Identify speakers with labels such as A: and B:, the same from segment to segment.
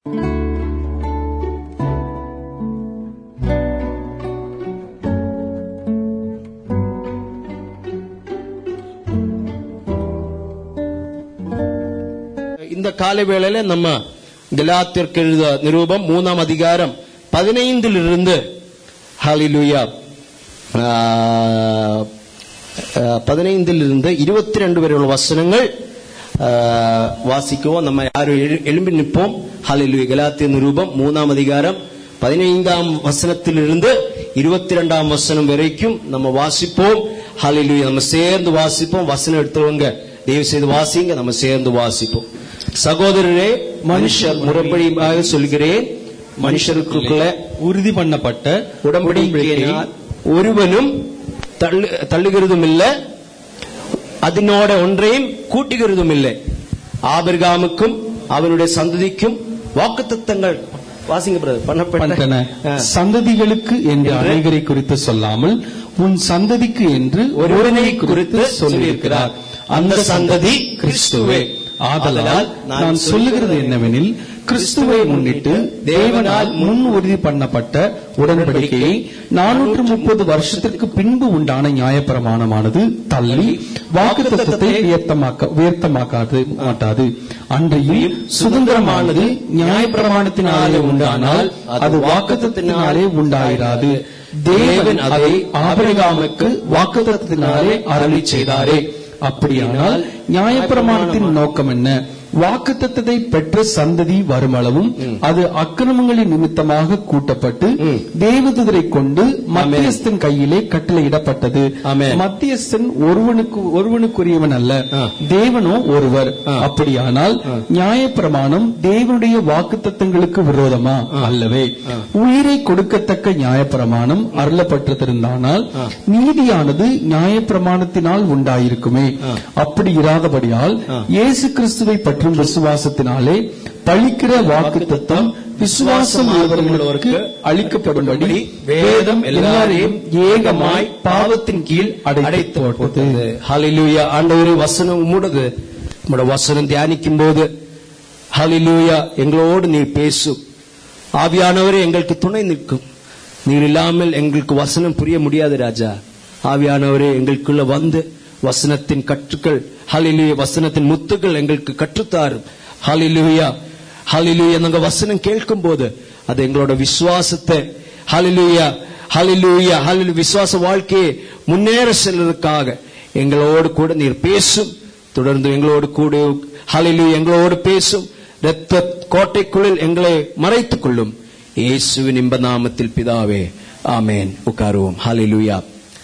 A: இந்த காலை வேளையில நம்ம கலாத்திற்கு எழுத நிரூபம் மூணாம் அதிகாரம் பதினைந்திலிருந்து ஹalleluya ஆஹ், ஆஹ், பதினைந்திலிருந்து இருபத்தி ரெண்டு வரை உள்ள வசனங்கள் ஆஹ், வாசிக்குவோம் நம்ம யாரும் எழு- எழும்பி நிற்போம் ஹalleluya கலாத்திய நிரூபம் மூணாம் அதிகாரம் பதினைந்தாம் வசனத்திலிருந்து இருபத்தி ரெண்டாம் வசனம் வரைக்கும் நம்ம வாசிப்போம் ஹalleluya நம்ம சேர்ந்து வாசிப்போம் வசனம் எடுத்தவங்க தயவு செய்து வாசிங்க நம்ம சேர்ந்து வாசிப்போம் சகோதரரே மனுஷர் முறைப்படியாக சொல்கிறேன் மனுஷருக்குள்ள
B: உறுதி பண்ணப்பட்ட
A: உடன்படிக்கையினால் ஒருவனும் தள்ளு தள்ளுகிறதும் இல்லை அதனோட ஒன்றையும் கூட்டுகிறதும் இல்லை ஆபிரகாமுக்கும் அவனுடைய சந்ததிக்கும் வாக்குத்தத்தங்கள் வாசிங்க பிரதர்
B: பண்ணப்பட்டன
A: பண்ணப்பட்ட
B: சந்ததிகளுக்கு என்று அநேகரை குறித்து சொல்லாமல் உன் சந்ததிக்கு என்று ஒருவனை குறித்து சொல்லியிருக்கிறார் அந்த சந்ததி கிறிஸ்துவே ஆதலால் நான் சொல்லுகிறது என்னவெனில் கிறிஸ்துவை முன்னிட்டு தேவனால் முன் உறுதி பண்ணப்பட்ட உடன்படிக்கையை நானூற்று முப்பது வருஷத்திற்கு பின்பு உண்டான நியாயப்பிரமாணமானது தள்ளி வாக்குத்தத்தத்தை வியர்த்தமாக்க வியர்த்தமாக்காது மாட்டாது அன்றையும் சுதந்திரமானது நியாயப்பிரமாணத்தினாலே உண்டானால் அது வாக்குத்தத்தினாலே உண்டாயிராது தேவன் அதை ஆபிரகாமுக்கு வாக்குத்தத்தினாலே அருளி செய்தாரே அப்படியானால் நியாயப்பிரமாணத்தின் நோக்கம் என்ன வாக்குத்தத்தத்தை பெற்ற சந்ததி வருமளவும் அது அக்கிரமங்களின் நிமித்தமாக கூட்டப்பட்டு தேவதூதரை கொண்டு மத்தியஸ்தன் கையிலே கட்டளையிடப்பட்டது
A: ஆமென்.
B: மத்தியஸ்தன் ஒருவனுக்கு ஒருவனுக்குரியவன் அல்ல
A: ஆ.
B: தேவனோ ஒருவர்
A: ஆ.
B: அப்படியானால் நியாயப்பிரமாணம் தேவனுடைய வாக்குத்தத்தங்களுக்கு விரோதமா அல்லவே உயிரை கொடுக்கத்தக்க நியாயப்பிரமாணம் அருளப்பட்டிருந்தானால் நீதியானது நியாயப்பிரமாணத்தினால் உண்டாயிருக்குமே அப்படி இராதபடியால் இயேசு கிறிஸ்துவை பற்றும் விசுவாசத்தினாலே பழிக்கிற வாக்குத்தத்தம் விசுவாசம் உள்ளவர்களுக்கு அளிக்கப்படும்படி வேதம் எல்லாரையும் ஏகமாய் பாவத்தின் கீழ் அடைத்து போட்டது
A: ஹalleluya ஆண்டவரே வசனம் உம்முடையது உம்முடைய வசனம் தியானிக்கும் போது ஹalleluya எங்களோடு நீர் பேசும் ஆவியானவரே எங்களுக்கு துணை நிற்கும் நீர் இல்லாமல் எங்களுக்கு வசனம் புரிய முடியாது ராஜா ஆவியானவரே எங்களுக்குள்ள வந்து வசனத்தின் கற்றுக்கள் ஹalleluya வசனத்தின் முத்துக்கள் எங்களுக்கு கற்றுத்தாரும் ஹalleluya ஹalleluya நாங்க வசனம் கேட்கும் போது அது எங்களோட விசுவாசத்தை ஹalleluya ஹalleluya ஹalleluya விசுவாச வாழ்க்கையை முன்னேற செல்வதற்காக எங்களோடு கூட நீர் பேசும் தொடர்ந்து எங்களோடு கூட ஹalleluya எங்களோடு பேசும் இரத்த கோட்டைக்குள்ளில் எங்களை மறைத்துக் கொள்ளும் இயேசுவின் இன்ப நாமத்தில் பிதாவே ஆமென் உட்காருவோம் ஹalleluya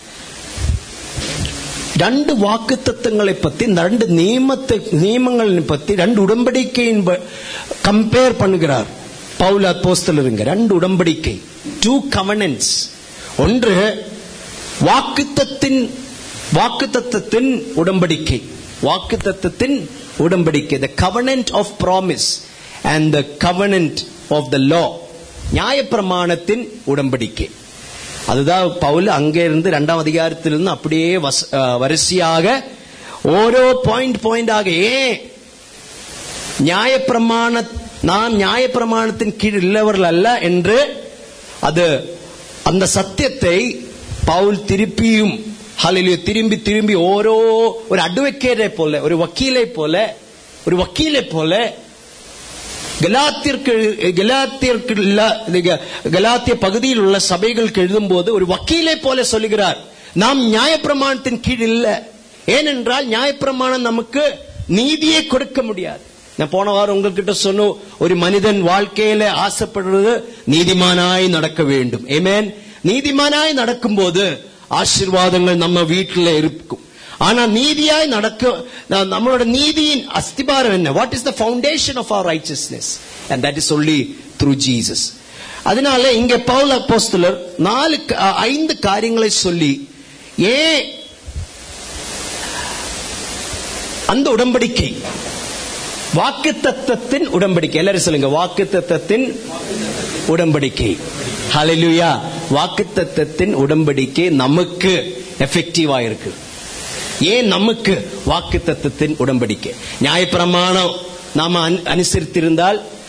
A: രണ്ട് വാക്കുത്തത്വങ്ങളെ പറ്റി രണ്ട് നിയമത്തെ നിയമങ്ങളെ പറ്റി രണ്ട് ഉടമ്പടിക്കൈயின் கம்பேர் பண்ணுகிறார் பவுல் அப்போஸ்தலருங்க ரெண்டு உடன்படிக்கை டூ கவனன்ஸ் ஒன்று வாக்குத்தத்தின் வாக்குத்தத்தத்தின் உடன்படிக்கை வாக்குத்தத்தத்தின் உடன்படிக்கை the covenant of promise and the covenant of the law நியாயப்பிரமாணத்தின் உடன்படிக்கை அதுதான் பவுல் அங்கே இருந்து இரண்டாம் அதிகாரத்திலிருந்து அப்படியே வச- அஹ் வரிசையாக ஓரோ பாயிண்ட் பாயிண்டாக ஏன் நியாயப்பிரமாண நாம் நியாயப்பிரமாணத்தின் கீழ் இல்லவர்கள் அல்ல என்று அது அந்த சத்தியத்தை பவுல் திருப்பியும் ஹalleluya திரும்பி திரும்பி ஓரோ ஒரு அட்வொகேட்டை போல ஒரு வக்கீலை போல ஒரு வக்கீலை போல கலாத்திற்கு கலாத்திற்கு கலாத்திய பகுதியில் உள்ள சபைகளுக்கு எழுதும்போது ஒரு வக்கீலை போல சொல்லுகிறார் நாம் நியாயப்பிரமாணத்தின் கீழ் இல்ல ஏனென்றால் நியாயப்பிரமாணம் நமக்கு நீதியை கொடுக்க முடியாது நான் போன வாரம் உங்ககிட்ட சொன்ன ஒரு மனிதன் வாழ்க்கையில ஆசைப்படுறது நீதிமானாய் நடக்க வேண்டும் ஏமேன் நீதிமானாய் நடக்கும்போது ஆசீர்வாதங்கள் நம்ம வீட்டில் இருக்கும் ஆனா நீதியாய் நடக்க நா- நம்மளோட நீதியின் அஸ்திபாரம் என்ன what is the foundation of our righteousness and that is only through Jesus அதனால இங்க பவுல் அப்போஸ்தலர் நாலு க- அ- ஐந்து காரியங்களை சொல்லி ஏன் அந்த உடன்படிக்கை வாக்கு தத்தத்தின் உடன்படிக்கை எல்லாரும் சொல்லுங்க வாக்கு தத்தத்தின் உடன்படிக்கை ஹalleluya வாக்கு தத்தத்தின் உடன்படிக்கை நமக்கு எஃபெக்டிவா இருக்கு ஏன் நமக்கு வாக்கு தத்தத்தின் உடன்படிக்கை நியாயப்பிரமாணம் நாம அனு- அனுசரித்திருந்தால்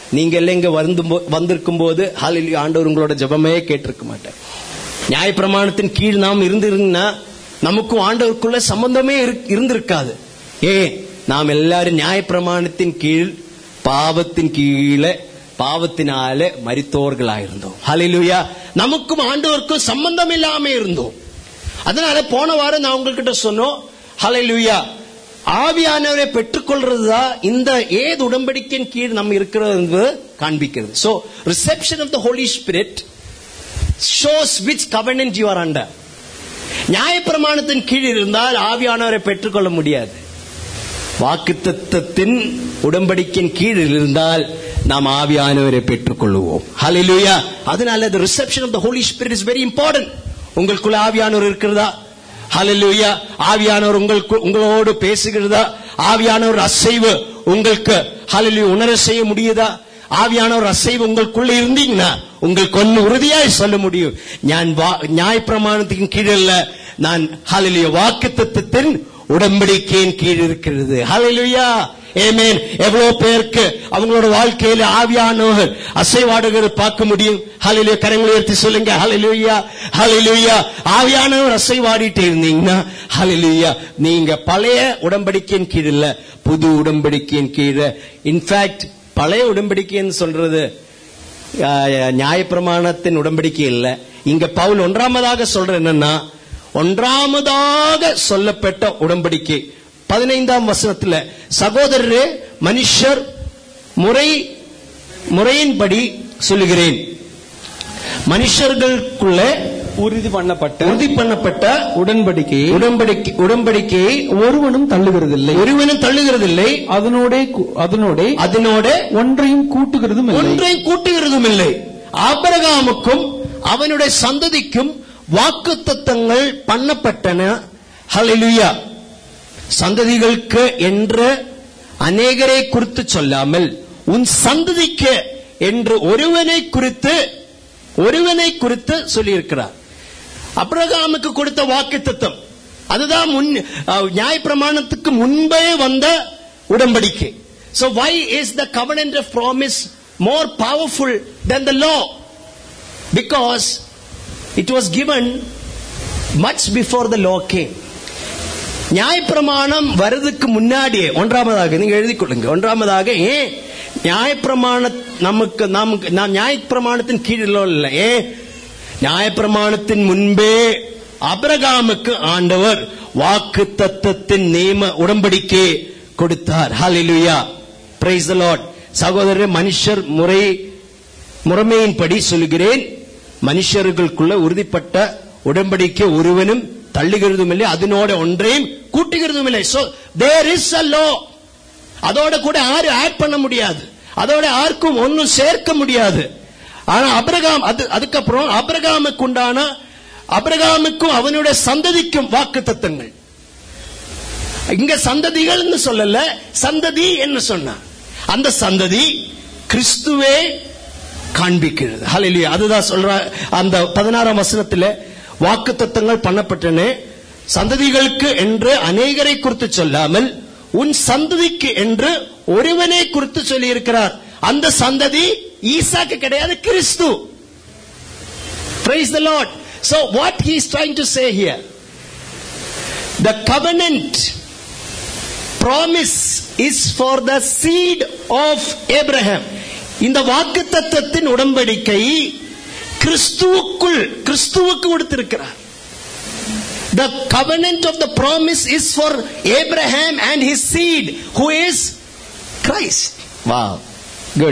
A: நீங்க எல்லாம் இங்க வந்து வந்திருக்கும் போது ஹalleluya ஆண்டவர் உங்களோட ஜெபமே கேட்டிருக்க மாட்டார் நியாயப்பிரமாணத்தின் கீழ் நாம் இருந்திருந்தா நமக்கும் ஆண்டவருக்குள்ள சம்பந்தமே இரு- இருந்திருக்காது ஏன் நாம் எல்லாரும் நியாயப்பிரமாணத்தின் கீழ் பாவத்தின் கீழே பாவத்தினால மரித்தோர்களாயிருந்தோம் ஹalleluya நமக்கும் ஆண்டவருக்கும் சம்பந்தம் இல்லாம இருந்தோம் அதனால போன வாரம் நான் உங்ககிட்ட சொன்னோம் ஹalleluya ஆவியானவரை பெற்றுக்கொள்றதுதான் இந்த ஏது உடன்படிக்கையின் கீழ் நம்ம இருக்கிறது என்பது காண்பிக்கிறது so reception of the holy spirit shows which covenant you are under நியாயப்பிரமாணத்தின் கீழ் இருந்தால் ஆவியானவரை பெற்றுக்கொள்ள முடியாது வாக்குத்தத்தத்தின் உடன்படிக்கையின் கீழ் இருந்தால் நாம் ஆவியானவரை பெற்றுக்கொள்வோம் ஹalleluya அதனால the reception of the holy spirit is very important உங்களுக்குள்ள ஆவியானவர் இருக்கிறதா ஹalleluya ஆவியானவர் உங்களுக்கு உங்களோடு பேசுகிறதா ஆவியானவர் அசைவு உங்களுக்கு ஹalleluya உணர செய்ய முடியுதா ஆவியானவர் அசைவு உங்களுக்குள்ள இருந்தீங்கன்னா உங்களுக்கு ஒன்னு உறுதியாய் சொல்ல முடியும் நான் வா- நியாயப்பிரமாணத்தின் கீழ் அல்ல நான் ஹalleluya வாக்குத்தத்தத்தின் உடன்படிக்கையின் கீழ் இருக்கிறது ஹalleluya ஆமென் எவ்வளவு பேருக்கு அவங்களோட வாழ்க்கையில ஆவியானவர் அசைவாடுகிறது பார்க்க முடியும் ஹalleluya கரங்களை உயர்த்தி சொல்லுங்க ஹalleluya ஹalleluya ஆவியானவர் அசைவாடிட்டு இருந்தீங்கன்னா ஹalleluya நீங்க பழைய உடன்படிக்கையின் கீழ் இல்ல புது உடன்படிக்கையின் கீழ இன்ஃபேக்ட் பழைய உடன்படிக்கைன்னு சொல்றது ஆஹ், நியாயப்பிரமாணத்தின் உடன்படிக்கை இல்ல இங்க பவுல் ஒன்றாமதாக சொல்ற என்னன்னா ஒன்றாமதாக சொல்லப்பட்ட உடன்படிக்கை பதினைந்தாம் வசனத்துல சகோதரரே மனுஷர் முறை முறையின்படி சொல்லுகிறேன் மனுஷர்களுக்குள்ள
B: உறுதி பண்ணப்பட்ட
A: உறுதி பண்ணப்பட்ட
B: உடன்படிக்கையை
A: உடன்படிக்கை உடன்படிக்கையை
B: ஒருவனும் தள்ளுகிறதில்லை
A: ஒருவனும் தள்ளுகிறதில்லை
B: அதனோட அதனோட
A: அதனோட
B: ஒன்றையும் கூட்டுகிறதும் இல்லை
A: ஒன்றை கூட்டுகிறதும் இல்லை ஆபிரகாமுக்கும் அவனுடைய சந்ததிக்கும் வாக்குத்தத்தங்கள் பண்ணப்பட்டன ஹalleluya சந்ததிகளுக்கு என்று அநேகரை குறித்து சொல்லாமல் உன் சந்ததிக்கு என்று ஒருவனை குறித்து ஒருவனை குறித்து சொல்லியிருக்கிறார் அப்ரகாமுக்கு கொடுத்த வாக்குத்தத்தம் அதுதான் முன் அஹ், நியாயப்பிரமாணத்துக்கு முன்பே வந்த உடன்படிக்கை so why is the covenant of promise more powerful than the law because it was given much before the law came நியாயப்பிரமாணம் வருதுக்கு முன்னாடியே ஒன்றாமதாக நீங்க எழுதிக் கொள்ளுங்க ஒன்றாமதாக ஏன் நியாயப்பிரமாண நமக்கு நமக்கு நாம் நியாயப்பிரமாணத்தின் கீழிலோ இல்லை ஏன் நியாயப்பிரமாணத்தின் முன்பே அபிரகாமுக்கு ஆண்டவர் வாக்கு தத்தத்தின் நியம உடன்படிக்கை கொடுத்தார் ஹalleluya praise the lord சகோதரர் மனுஷர் முறை முறைமையின்படி சொல்கிறேன் மனுஷர்களுக்குள்ள உறுதிப்பட்ட உடன்படிக்கை ஒருவனும் தள்ளுகிறதும் இல்லை அதனோட ஒன்றையும் கூட்டுகிறதும் இல்லை so there is a law அதோட கூட யாரும் ஆட் பண்ண முடியாது அதோட யாருக்கும் ஒன்னும் சேர்க்க முடியாது ஆனா அபிரகாம் அது அதுக்கப்புறம் அபிரகாமுக்கு உண்டான அபிரகாமுக்கும் அவனுடைய சந்ததிக்கும் வாக்கு தத்தங்கள் இங்க சந்ததிகள்னு சொல்லல சந்ததி என்ன சொன்னா அந்த சந்ததி கிறிஸ்துவே காண்பிக்கிறது ஹalleluya அதுதான் சொல்ற அந்த பதினாறாம் வசனத்துல வாக்கு தத்தங்கள் பண்ணப்பட்டன சந்ததிகளுக்கு என்று அநேகரை குறித்து சொல்லாமல் உன் சந்ததிக்கு என்று ஒருவனை குறித்து சொல்லி இருக்கிறார் அந்த சந்ததி ஈசாக்கு கிடையாது கிறிஸ்து praise the lord so what he is trying to say here the covenant promise is for the seed of Abraham இந்த வாக்குத்தத்தத்தின் உடன்படிக்கை கிறிஸ்துவுக்குள் கிறிஸ்துவுக்கு கொடுத்திருக்கிறார் The covenant of the promise is for Abraham and his seed who is Christ. Wow. Good.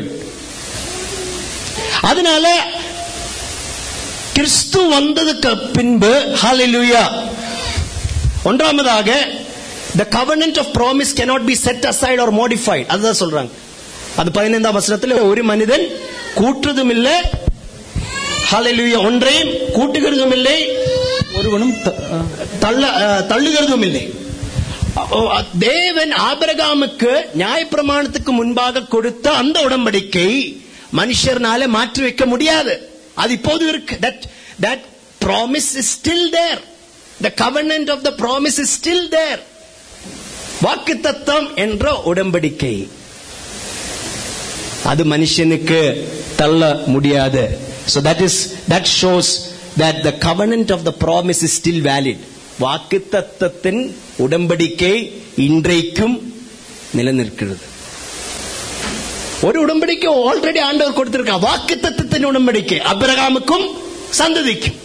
A: அதனால கிறிஸ்து வந்ததுக்கு பின்பு ஹalleluya ஒன்றாமதாக the covenant of promise cannot be set aside or modified அதுதான் சொல்றாங்க அது பதினைந்தாம் வசனத்தில் ஒரு மனிதன் கூற்றுதும் இல்லை ஹalleluya ஒன்றையும் கூட்டுகிறதும் இல்லை
B: ஒருவனும் த- அஹ்,
A: தள்ள அஹ், தள்ளுகிறதும் இல்லை ஓ, தேவன் ஆபிரகாமுக்கு நியாயப்பிரமாணத்துக்கு முன்பாக கொடுத்த அந்த உடன்படிக்கை மனுஷர்னால மாற்றி வைக்க முடியாது அது இப்போது இருக்கு that that promise is still there the covenant of the promise is still there வாக்குத்தத்தம் என்ற உடன்படிக்கை அது மனுஷனுக்கு தள்ள முடியாது so that is that shows that the covenant of the promise is still valid வாக்குத்தத்தத்தின் உடன்படிக்கை இன்றைக்கும் நிலநிற்கிறது ஒரு உடன்படிக்கை ஆல்ரெடி ஆண்டவர் கொடுத்திருக்கார் வாக்குத்தத்தத்தின் உடன்படிக்கை அபிரகாமுக்கும் சந்ததிக்கும்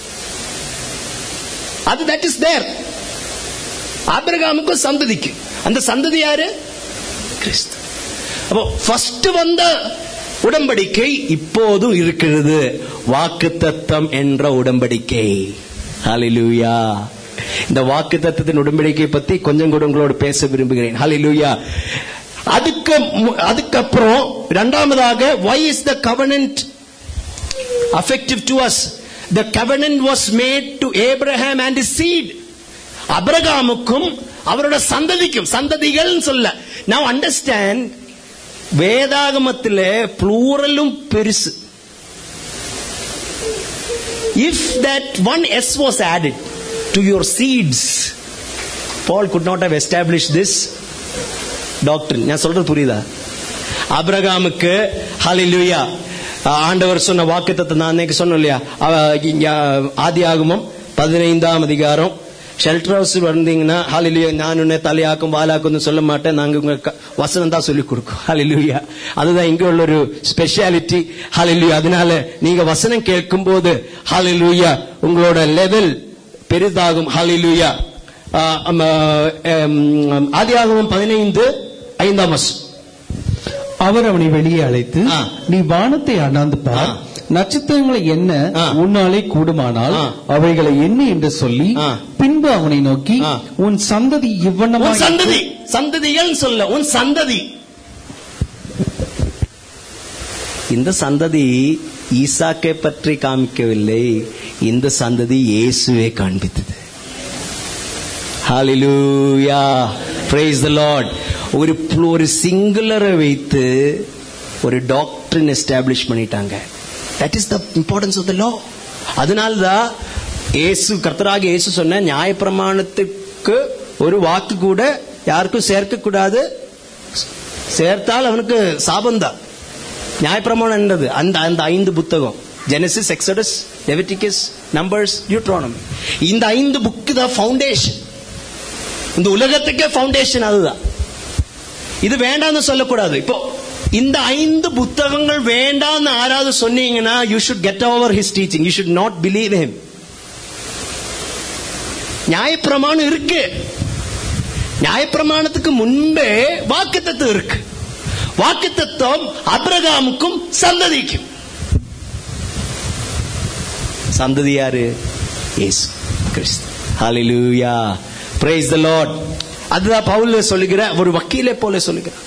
A: அது தட் இஸ் தேர் ஆபிரகாமுக்கும் சந்ததிக்கு அந்த சந்ததி யாரு கிறிஸ்து அப்போ ஃபர்ஸ்ட் வந்த உடன்படிக்கை இப்போதும் இருக்கிறது வாக்குத்தத்தம் என்ற உடன்படிக்கை ஹalleluya இந்த வாக்குத்தத்தத்தின் உடன்படிக்கை பத்தி கொஞ்சம் கூட உங்களோடு பேச விரும்புகிறேன் ஹalleluya அதுக்கு மு- அதுக்கப்புறம் இரண்டாவதாக why is the covenant effective to us the covenant was made to abraham and his seed அபிரகாமுக்கும் அவரோட சந்ததிக்கும் சந்ததிகள் சொல்ல now understand வேதாகமத்தில் ப்ளூரலும் பெருசு if that one s was added to your seeds paul could not have established this doctor நான் சொல்றது புரியுதா அபிரகாமுக்கு ஹalleluya ஆண்டவர் சொன்ன வாக்குத்தத்தை நான் அன்னைக்கு சொன்னேன் இல்லையா அவ- இங்க ஆதி ஆகமம் பதினைந்தாம் அதிகாரம் ஷெல்டர் ஹவுஸ் வந்தீங்கன்னா ஹalleluya நான் உன்னை தலையாக்கும் வாலாக்கும்னு சொல்ல மாட்டேன் நாங்க உங்க க- வசனம் தான் சொல்லி கொடுக்கும் ஹalleluya அதுதான் இங்க உள்ள ஒரு ஸ்பெஷாலிட்டி ஹalleluya அதனால நீங்க வசனம் கேட்கும் போது ஹalleluya உங்களோட லெவல் பெரிதாகும் ஹalleluya ஆதியாகமம் பதினைந்து ஐந்தாம் வசனம்
B: அவர் அவனை வெளியே அழைத்து
A: ஆ.
B: நீ வானத்தை அண்ணாந்து பார்
A: ஆ.
B: நட்சத்திரங்களை என்ன
A: ஆ.
B: உன்னாலே கூடுமானால்
A: ஆ.
B: அவைகளை என்ன என்று சொல்லி
A: ஆ.
B: பின்பு அவனை நோக்கி
A: ஆ.
B: உன் சந்ததி
A: உன்
B: இவ்வண்ணமாய்
A: சந்ததி சந்ததிகள் சொல்ல உன் சந்ததி இந்த சந்ததி ஈசாக்கை பற்றி காமிக்கவில்லை இந்த சந்ததி இயேசுவை காண்பித்தது ஹalleluya praise the lord ஒரு pl- ஒரு சிங்குலரை வைத்து ஒரு டாக்டரின் எஸ்டாப்ளிஷ் பண்ணிட்டாங்க that is the importance of the law அதனால்தான் இயேசு கர்த்தராக இயேசு சொன்ன நியாயப்பிரமாணத்துக்கு ஒரு வாக்கு கூட யாருக்கும் சேர்க்க கூடாது சேர்த்தால் அவனுக்கு சாபந்தான் நியாயப்பிரமாணம் என்னது அந்த அந்த ஐந்து புத்தகம் Genesis Exodus Leviticus Numbers Deuteronomy இந்த ஐந்து புக்கு தான் ஃபவுண்டேஷன் இந்த உலகத்துக்கே ஃபவுண்டேஷன் அதுதான் இது வேண்டாம்னு சொல்லக்கூடாது இப்போ இந்த ஐந்து புத்தகங்கள் வேண்டாம்னு யாராவது சொன்னீங்கன்னா you should get over his teaching you should not believe him நியாயப்பிரமாணம் இருக்கு நியாயப்பிரமாணத்துக்கு முன்பே வாக்குத்தத்தம் இருக்கு வாக்குத்தத்தம் அபிரகாமுக்கும் சந்ததிக்கும் சந்ததி யாரு இயேசு கிறிஸ்து ஹalleluya praise the lord அதுதான் பவுல் சொல்லுகிற ஒரு வக்கீலை போல சொல்லுகிறார்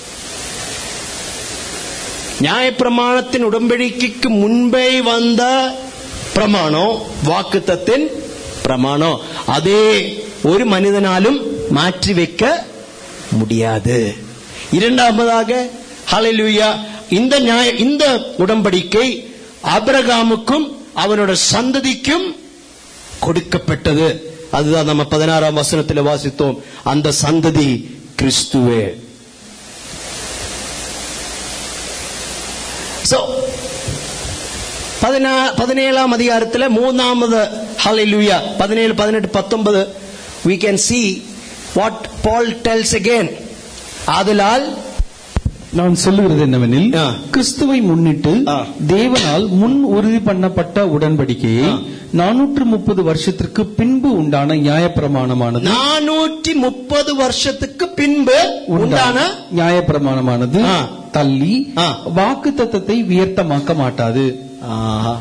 A: நியாயப்பிரமாணத்தின் உடன்படிக்கைக்கு முன்பே வந்த பிரமாணம் வாக்குத்தத்தின் பிரமாணம் அதே ஒரு மனிதனாலும் மாற்றி வைக்க முடியாது இரண்டாவதாக ஹalleluya இந்த நியாய இந்த உடன்படிக்கை ஆபிரகாமுக்கும் அவனோட சந்ததிக்கும் கொடுக்கப்பட்டது அதுதான் நம்ம பதினாறாம் வசனத்தில் வாசித்தோம் அந்த சந்ததி கிறிஸ்துவே சோ பதினேழாம் அதிகாரத்தில் மூணாவது ஹalleluya பதினேழு பதினெட்டு பத்தொன்பது we can see what Paul tells again ஆதலால்
B: நான் சொல்லுகிறது என்னவெனில்
A: ஆ.
B: கிறிஸ்துவை முன்னிட்டு
A: ஆ.
B: தேவனால் முன் உறுதி பண்ணப்பட்ட உடன்படிக்கையை
A: ஆ.
B: நானூற்று முப்பது வருஷத்திற்கு பின்பு உண்டான நியாயப்பிரமாணமானது
A: நானூற்றி முப்பது வருஷத்துக்கு பின்பு உண்டான
B: நியாயப்பிரமாணமானது
A: ஆ.
B: தள்ளி
A: ஆ.
B: வாக்கு தத்தத்தை வியர்த்தமாக்க மாட்டாது
A: ஆஹா.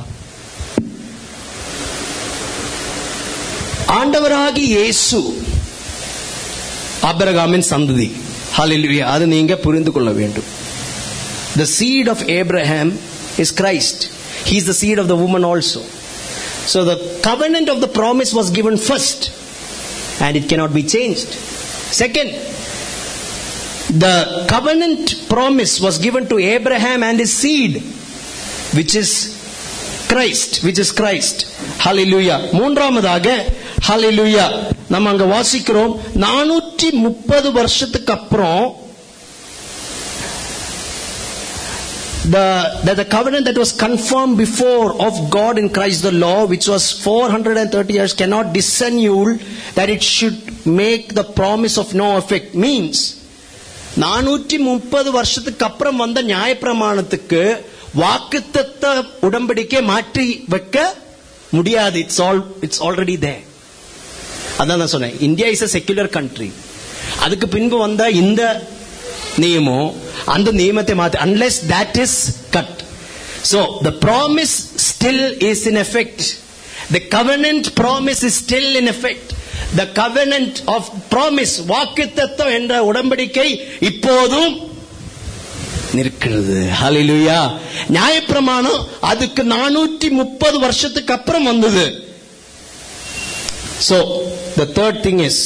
A: ஆண்டவராகி இயேசு அபிரகாமின் சந்ததி ஹalleluya அது நீங்க புரிந்து கொள்ள வேண்டும் the seed of abraham is christ he is the seed of the woman also so the covenant of the promise was given first and it cannot be changed second the covenant promise was given to abraham and his seed which is Christ which is Christ hallelujah மூன்றாவதாக hallelujah நம்ம அங்க வாசிக்கிறோம் நானூற்றி முப்பது வருஷத்துக்கு அப்புறம் the, that the covenant that was confirmed before of God in Christ the law, which was 430 years, cannot disannul that it should make the promise of no effect. Means, நானூற்றி முப்பது வருஷத்துக்கு அப்புறம் வந்த நியாயப்பிரமாணத்துக்கு வாக்குத்தத்த உடன்படிக்கை மாற்றி வைக்க முடியாது it's all it's already they அதான் நான் சொன்னேன் India is a secular country அதுக்கு பின்பு வந்த இந்த நியமம் அந்த நியமத்தை மாத்தி unless that is cut So the promise still is in effect. The covenant promise is still in effect. The covenant of promise வாக்குத்தத்தம் என்ற உடன்படிக்கை இப்போதும் நிற்கிறது ஹalleluya நியாயப்பிரமாணம் அதுக்கு நானூற்றி முப்பது வருஷத்துக்கு அப்புறம் வந்தது So the third thing is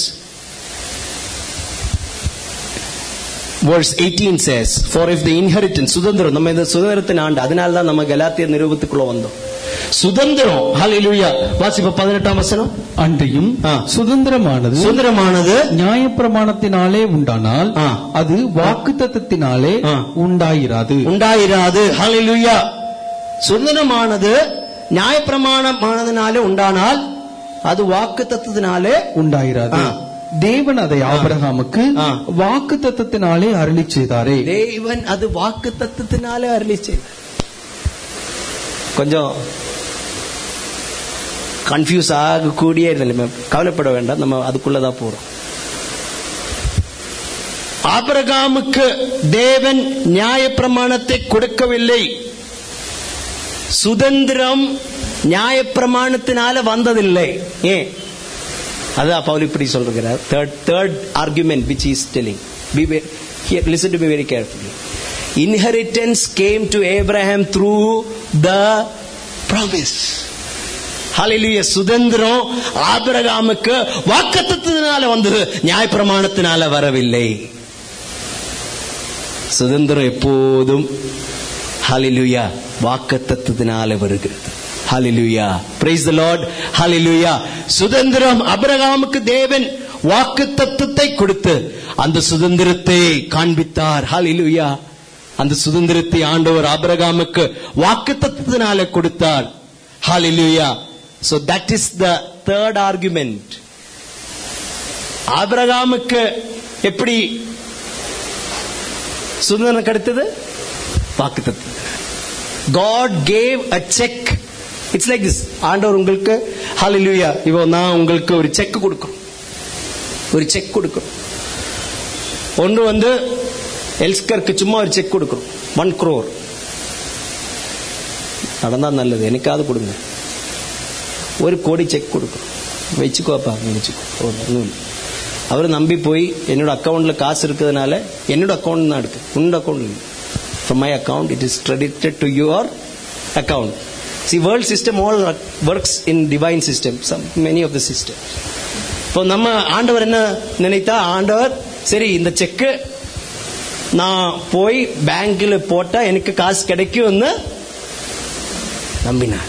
A: verse 18 says for if the inheritance சுதந்திரம் நம்ம இந்த சுதந்திரத்தின் ஆண்டு அதனால தான் நம்ம கலாத்தியர் நிறுவத்துக்குள்ள வந்தோம் சுதந்திரம் ஹalleluya வாசிப்ப 18ஆம் வசனம்
B: அன்றியும்
A: ஆ.
B: சுதந்திரமானது
A: சுதந்திரமானது
B: நியாயப்பிரமாணத்தினாலே உண்டானால்
A: ஆ.
B: அது வாக்குத்தத்தத்தினாலே
A: ஆ.
B: உண்டாயிராது
A: உண்டாயிராது ஹalleluya சுதந்திரமானது நியாயப்பிரமாணமானதுனாலே உண்டானால் அது வாக்கு தத்துவத்தினாலே
B: உண்டாயிராது
A: ஆ.
B: தேவன் அதை ஆபிரகாமுக்கு
A: ஆ.
B: வாக்குத்தத்தத்தினாலே அருளி செய்தாரே
A: தேவன் அது வாக்கு தத்துவத்தினாலே அருளி செய்தார் கொஞ்சம் கன்ஃபியூஸ் ஆகக்கூடிய நிலைமை கவலைப்பட வேண்டாம் நம்ம அதுக்குள்ளதான் போறோம் ஆபிரகாமுக்கு தேவன் நியாயப்பிரமாணத்தை கொடுக்கவில்லை சுதந்திரம் நியாயப்பிரமாணத்தினால வந்ததில்லை ஏன் அதான் பவுல் இப்படி சொல்றார் third third argument which is telling be here listen to me very carefully inheritance came to abraham through the promise hallelujah சுதந்திரம் ஆபிரகாமுக்கு வாக்குத்தத்தத்தினால வந்தது நியாயப்பிரமாணத்தினால வரவில்லை சுதந்திரம் எப்போதும் ஹalleluya வாக்குத்தத்தத்தினால வருகிறது ஹalleluya praise the lord hallelujah சுதந்திரம் ஆபிரகாமுக்கு தேவன் வாக்குத்தத்தத்தை கொடுத்து அந்த சுதந்திரத்தை காண்பித்தார் ஹalleluya அந்த சுதந்திரத்தை ஆண்டவர் ஆபிரகாமுக்கு வாக்குத்தத்தத்தினால கொடுத்தார் ஹalleluya so that is the third argument ஆபிரகாமுக்கு எப்படி சுதந்திரம் கிடைத்தது வாக்குத்தத்தம் God gave a check. It's like this. ஆண்டவர் உங்களுக்கு ஹalleluya இப்போ நான் உங்களுக்கு ஒரு செக் கொடுக்கும் ஒரு செக் கொடுக்கும் ஒன்று வந்து எல்ஸ்கருக்கு சும்மா ஒரு செக் கொடுக்கும் ஒன் crore நடந்தா நல்லது எனக்காவது கொடுங்க ஒரு கோடி செக் கொடுக்கும் வச்சுக்கோப்பா நீ வச்சுக்கோ ஒன்றும் இல்லை அவர் நம்பி போய் என்னோட அக்கௌண்ட்ல காசு இருக்கிறதுனால என்னோட அக்கௌண்ட் தான் இருக்கு உன்னோட அக்கௌண்ட் இல்லை from my account it is credited to your account see world system all works in divine system some many of the systems இப்போ நம்ம ஆண்டவர் என்ன நினைத்தா ஆண்டவர் சரி இந்த செக்கு நான் போய் பேங்க்ல போட்டா எனக்கு காசு கிடைக்கும்னு நம்பினார்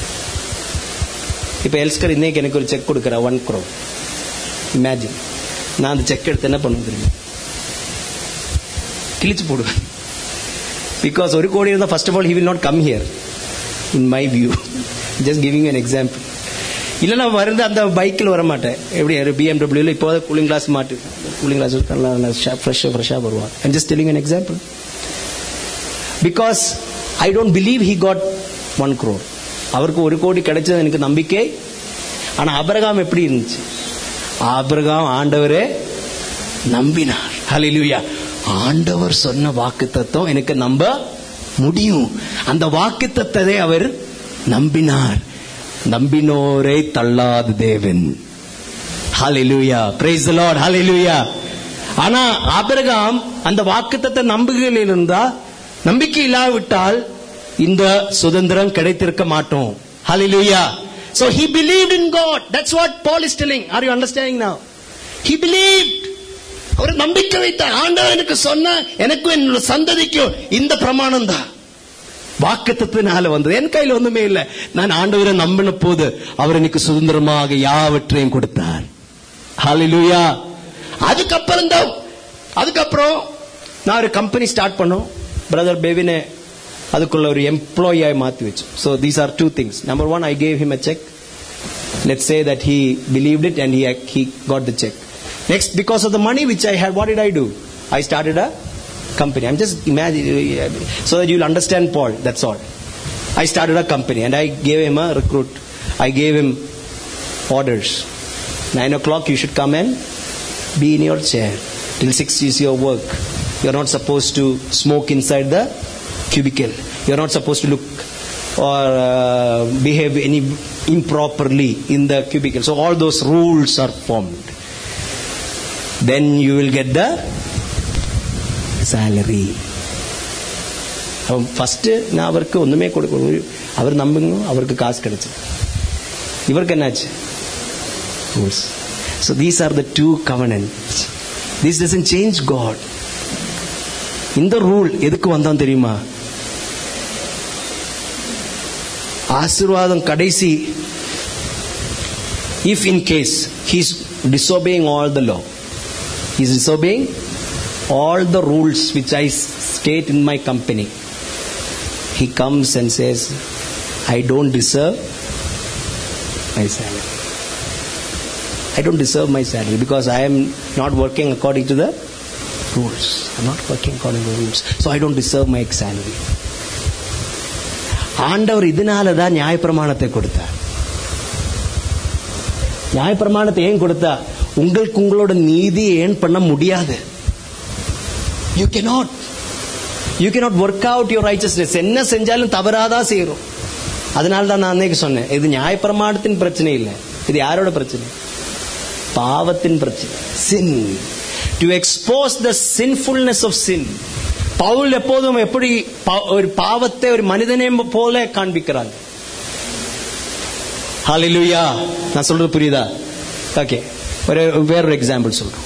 A: இப்ப எல்ஸ்கர் இன்னைக்கு எனக்கு ஒரு செக் கொடுக்குற ஒன் crore இமேஜின் நான் அந்த செக் எடுத்து என்ன பண்ணுவேன் தெரியுமா கிழிச்சு போடுவேன் பிகாஸ் ஒரு கோடி இருந்தால் first of all he will not come here in my view just giving an example இல்லை நான் வருது அந்த பைக்கில் வர மாட்டேன் எப்படி பிஎம்டபிள்யூல இப்போ கூலிங் கிளாஸ் மாட்டு கூலிங் கிளாஸ் நல்லா ஃப்ரெஷ்ஷாக ஃப்ரெஷ்ஷாக வருவான் I'm just telling an example because I don't believe he got one crore அவருக்கு ஒரு கோடி கிடைச்சது எனக்கு நம்பிக்கை ஆனா அபரகாம் எப்படி இருந்துச்சு ஆபிரகாம் ஆண்டவரே நம்பினார் ஹalleluya ஆண்டவர் சொன்ன வாக்கு தத்துவம் எனக்கு நம்ப முடியும் அந்த வாக்கு தத்தத்தை அவர் நம்பினார் நம்பினோரை தள்ளாத தேவன் hallelujah praise the lord hallelujah ஆனா ஆபிரகாம் அந்த வாக்குத்தத்த நம்புகையில் இருந்தா நம்பிக்கை இல்லாவிட்டால் இந்த சுதந்திரம் கிடைத்திருக்க மாட்டோம் hallelujah so he believed in god that's what paul is telling are you understanding now he believed அவர் நம்பிக்கை வைத்தார் ஆண்டவர் எனக்கு சொன்ன எனக்கும் என்னோட சந்ததிக்கும் இந்த பிரமாணம் தான் வாக்குத்தத்தினால வந்தது என் கையில ஒண்ணுமே இல்லை நான் ஆண்டவரை நம்பின போது அவர் எனக்கு சுதந்திரமாக யாவற்றையும் கொடுத்தார் ஹalleluya அதுக்கப்புறம் தான் அதுக்கப்புறம் நான் ஒரு கம்பெனி ஸ்டார்ட் பண்ணோம் பிரதர் பெவினே அதுக்குள்ள ஒரு எம்ப்ளாயி ஆയി மாத்தி വെച്ചു so these are two things number one i gave him a check let's say that he believed it and he he got the check next because of the money which i had what did i do i started a company i'm just imagine so that you'll understand paul that's all i started a company and i gave him a recruit i gave him orders 9 o'clock you should come and be in your chair till 6 is your work you're not supposed to smoke inside the cubicle you're not supposed to look or uh, behave any improperly in the cubicle so all those rules are formed then you will get the salary അപ്പം first ഞാൻ അവർക്ക് ഒന്നുമേ കൊടുക്കും അവർ നമ്പുന്നു അവർക്ക് കാശ് കിടച്ചു ഇവർക്ക് എന്നാച്ച് rules so these are the two covenants these doesn't change God இந்த ரூல் எதுக்கு வந்தான் தெரியுமா ஆசீர்வாதம் கடைசி if in case he's disobeying all the law he's disobeying all the rules which i state in my company he comes and says i don't deserve my salary i don't deserve my salary because i am not working according to the rules i'm not working according to the rules so i don't deserve my salary ஆண்டவர் இதனால தான் நியாயப்பிரமாணத்தை கொடுத்தார் நியாயப்பிரமாணத்தை ஏன் கொடுத்தா உங்களுக்கு உங்களோட நீதியை ஏன் பண்ண முடியாது you cannot you cannot work out your righteousness என்ன செஞ்சாலும் தவறாதான் செய்யறோம் அதனால தான் நான் அன்னைக்கு சொன்னேன் இது நியாயப்பிரமாணத்தின் பிரச்சனை இல்லை இது யாரோட பிரச்சனை பாவத்தின் பிரச்சனை sin to expose the sinfulness of sin Paul எப்போதும் எப்படி பா- ஒரு பாவத்தை ஒரு மனிதனை போல காண்பிக்கிறாங்க ஹalleluya நான் சொல்றது புரியுதா ஓகே ஒரு வேறொரு எக்ஸாம்பிள் சொல்றோம்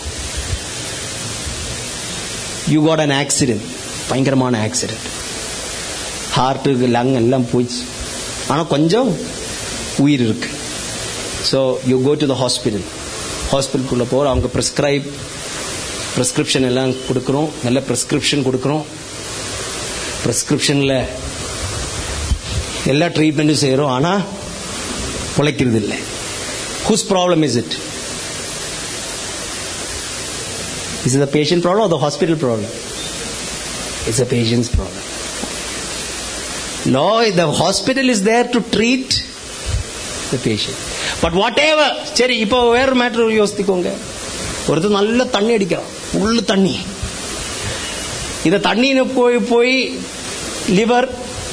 A: யூ காட் an ஆக்சிடென்ட் பயங்கரமான ஆக்சிடென்ட் ஹார்ட்டுக்கு லங் எல்லாம் போயிடுச்சு ஆனால் கொஞ்சம் உயிர் இருக்கு so you go to the hospital ஹாஸ்பிட்டலுக்குள்ளே போகிற அவங்க ப்ரிஸ்கிரைப் ப்ரிஸ்கிரிப்ஷன் எல்லாம் கொடுக்குறோம் நல்ல ப்ரிஸ்கிரிப்ஷன் கொடுக்குறோம் ப்ரிஸ்கிரிப்ஷனில் எல்லா ட்ரீட்மெண்ட்டும் செய்கிறோம் ஆனால் பிழைக்கிறது இல்லை whose problem is it is the patient problem or the hospital problem? It's a patient's problem. No, the hospital is there to treat the patient. But whatever, சரி இப்போ வேற மேட்டர் யோசித்துக்கோங்க ஒருத்தர் நல்ல தண்ணி அடிக்கிறான் உள்ள தண்ணி இத தண்ணின்னு போய் போய் liver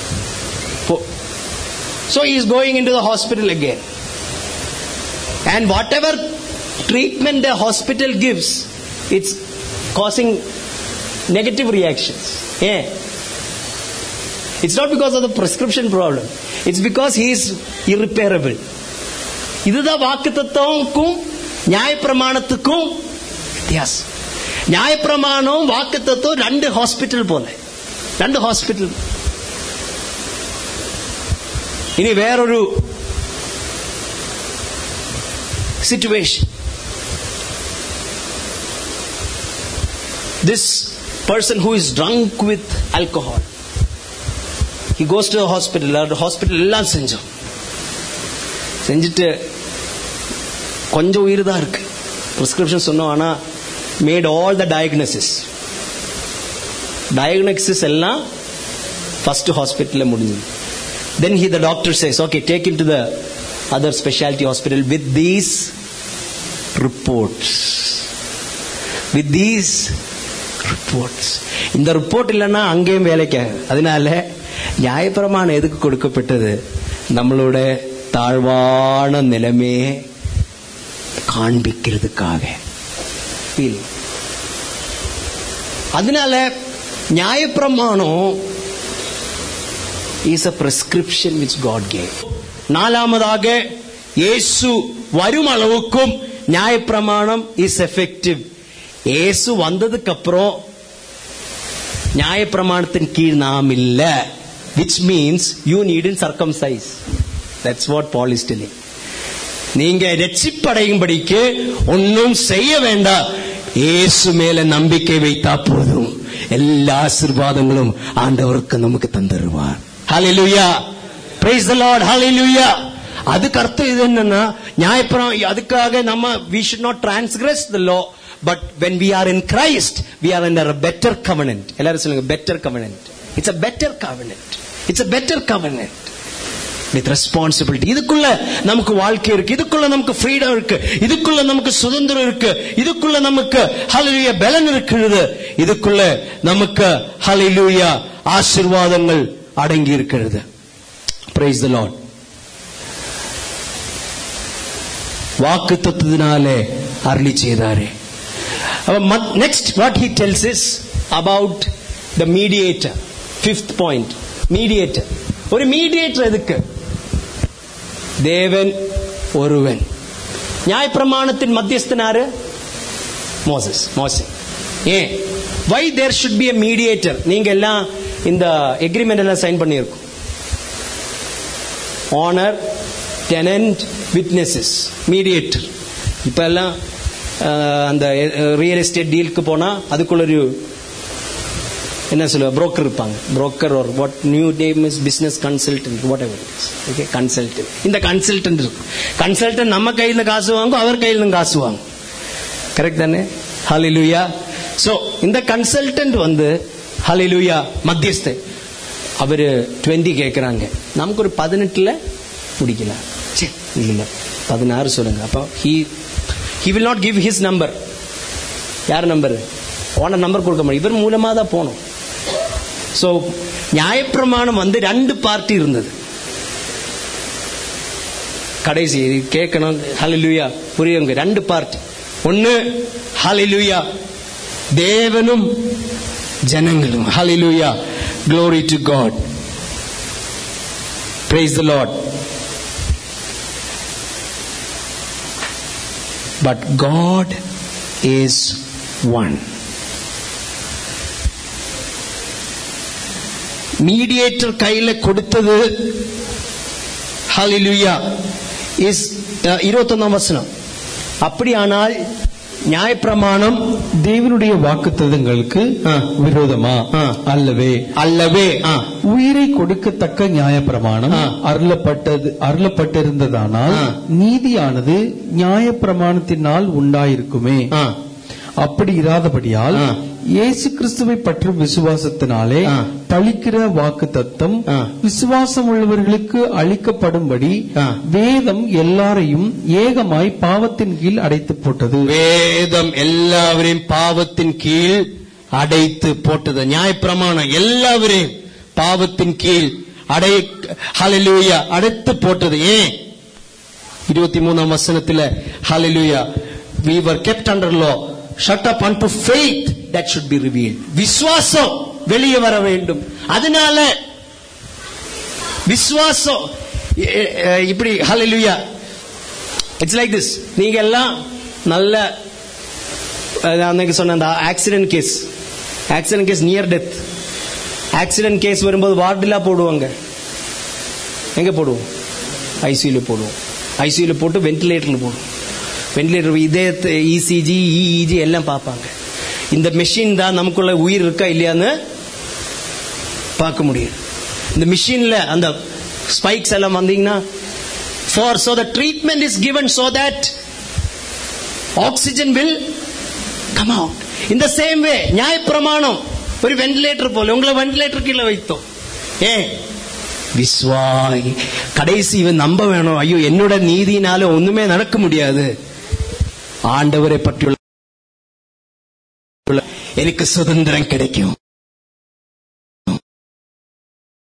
A: so he is going into the hospital again and whatever treatment the hospital gives it's causing negative reactions yeah it's not because of the prescription problem it's because he is irreparable இதுதான் வாக்கு தத்துவம்க்கும் நியாயப்பிரமாணத்துக்கும் வித்தியாசம் நியாயப்பிரமாணம் வாக்கு தத்துவம் ரெண்டு hospital போல ரெண்டு hospital ഇനി വേറൊരു situation this person who is drunk with alcohol he goes to the hospital அந்த hospital எல்லாம் செஞ்சோம் செஞ்சுட்டு கொஞ்சம் உயிர் தான் இருக்கு ப்ரிஸ்கிரிப்ஷன் சொன்னோம் ஆனா made all the diagnosis diagnosis எல்லாம் ஃபர்ஸ்ட் ஹாஸ்பிட்டலில் முடிஞ்சது then he the doctor says okay take him to the other specialty hospital with these reports with these reports இந்த ரிப்போர்ட் இல்லைன்னா அங்கேயும் வேலைக்கு அதனால நியாயப்பிரமாணம் எதுக்கு கொடுக்கப்பட்டது நம்மளோட தாழ்வான நிலைமையை காண்பிக்கிறதுக்காக Feel. அதனால நியாயப்பிரமாணம் is a prescription which God gave. நாலாவதாக இயேசு வரும் அளவுக்கும் நியாயப்பிரமாணம் இஸ் எஃபெக்டிவ் இயேசு வந்ததுக்கு அப்புறம் நியாயப்பிரமாணத்தின் கீழ் நாம் இல்ல which means you need in circumcise that's what Paul is telling நீங்க ரட்சிப்படையும்படிக்கு ஒன்றும் செய்ய வேண்டாம் இயேசு மேல நம்பிக்கை வைத்தா போதும் எல்லா ஆசீர்வாதங்களும் ஆண்டவருக்கு நமக்கு தந்துருவார் ஹalleluya praise the lord hallelujah அதுக்கு அர்த்தம் இது என்னன்னா நியாயப்பிரம் அதுக்காக நம்ம we should not transgress the law but when we are in Christ we are under a better covenant எல்லாரும் சொல்லுங்க better covenant it's a better covenant it's a better covenant with responsibility இதுக்குள்ள நமக்கு வாழ்க்கை இருக்கு இதுக்குள்ள நமக்கு ஃப்ரீடம் இருக்கு இதுக்குள்ள நமக்கு சுதந்திரம் இருக்கு இதுக்குள்ள நமக்கு ஹalleluya பலன் இருக்கிறது இதுக்குள்ள நமக்கு ஹalleluya ஆசீர்வாதங்கள் அடங்கி இருக்கிறது praise the lord வாக்கு தத்துவத்தினாலே அருளி செய்தாரே next what he tells is about the mediator fifth point mediator ஒரு மீடியேட்டர் எதுக்கு தேவன் ஒருவன் நியாயப்பிரமாணத்தின் மத்தியஸ்தனாரு மோசஸ் மோசே ஏன் why there should be a mediator நீங்க எல்லாம் இந்த எக்ரிமெண்ட் எல்லாம் சைன் பண்ணியிருக்கோம் ஆனர் டெனன்ட் விட்னஸஸ் மீடியேட்டர் இப்ப எல்லாம் அஹ், அந்த ரியல் எஸ்டேட் டீலுக்கு போனா அதுக்குள்ள ஒரு என்ன சொல்லுவா புரோக்கர் இருப்பாங்க புரோக்கர் ஒரு what new name is business consultant whatever okay consultant இந்த கன்சல்டன்ட் இருக்கு கன்சல்டன்ட் நம்ம கையில காசு வாங்கும் அவர் கையில காசு வாங்கும் கரெக்ட் தானே ஹalleluya சோ இந்த கன்சல்டன்ட் வந்து ஹalleluya மத்தியஸ்தை அவரு 20 கேக்குறாங்க நமக்கு ஒரு 18ல முடிக்கல ச்சே, இல்ல பதினாறு சொல்லுங்க அப்போ he he will not give his number யார் நம்பர் ஓனர் நம்பர் கொடுக்க முடியும் இவர் மூலமா தான் போகணும் சோ நியாயப்பிரமாணம் வந்து ரெண்டு பார்ட்டி இருந்தது கடைசி இது கேட்கணும் ஹalleluya புரியுங்க ரெண்டு பார்ட் ஒன்னு ஹalleluya தேவனும் ஜனங்களும் hallelujah glory to god praise the lord but god is one mediator கையில கொடுத்தது ஹalleluya இஸ் இருபத்தொன்னாம் வசனம் அப்படியானால் நியாயப்பிரமாணம்
B: தேவனுடைய வாக்குத்தத்தங்களுக்கு
A: ஆ.
B: விரோதமா
A: ஆ.
B: அல்லவே
A: அல்லவே ஆ,
B: உயிரை கொடுக்கத்தக்க நியாயப்பிரமாணம்
A: ஆ.
B: அருளப்பட்டது அருளப்பட்டிருந்ததானால்
A: ஆ.
B: நீதியானது நியாயப்பிரமாணத்தினால் உண்டாயிருக்குமே
A: ஆ,
B: அப்படி இராதபடியால்
A: ஆ.
B: இயேசு கிறிஸ்துவை பற்றும் விசுவாசத்தினாலே
A: ஆ.
B: பலிக்கிற வாக்கு தத்தம்
A: ஆ.
B: விசுவாசம் உள்ளவர்களுக்கு அளிக்கப்படும்படி
A: ஆ.
B: வேதம் எல்லாரையும் ஏகமாய் பாவத்தின் கீழ் அடைத்து போட்டது
A: வேதம் எல்லாவரையும் பாவத்தின் கீழ் அடைத்து போட்டது நியாயப்பிரமாணம் எல்லாவரையும் பாவத்தின் கீழ் அடை ஹalleluya அடைத்து போட்டது ஏன் இருபத்தி மூணாம் வசனத்துல ஹalleluya we were kept under law shut up unto faith that should be revealed விசுவாசம் வெளியே வர வேண்டும் அதனால விசுவாசம் எ- எ- இப்படி ஹalleluya இட்ஸ் லைக் திஸ் நீங்க எல்லாம் நல்ல அஹ் அன்னைக்கு சொன்ன அந்த accident case accident case near death accident case வரும்போது வார்டிலா போடுவாங்க எங்க போடுவோம் ஐசியூல போடுவோம் ஐசியூல போட்டு வென்டிலேட்டர்ல போடுவோம் வென்டிலேட்டர் இதே இசிஜி இஇஜி எல்லாம் பார்ப்பாங்க இந்த மெஷின் தான் நமக்குள்ள உயிர் இருக்கா இல்லையான்னு பார்க்க முடியும் இந்த மிஷின்ல அந்த ஸ்பைக்ஸ் எல்லாம் வந்தீங்கன்னா for so the treatment is given so that oxygen will come out in the same way நியாயப்பிரமாணம் ஒரு வென்டிலேட்டர் போல உங்களை வென்டிலேட்டர் கீழே வைத்தோம் ஏன் விஸ்வாய் கடைசி இவன் நம்ப வேணும் ஐயோ என்னோட நீதினால ஒண்ணுமே நடக்க முடியாது ஆண்டவரை பற்றியுள்ள எனக்கு சுதந்திரம் கிடைக்கும்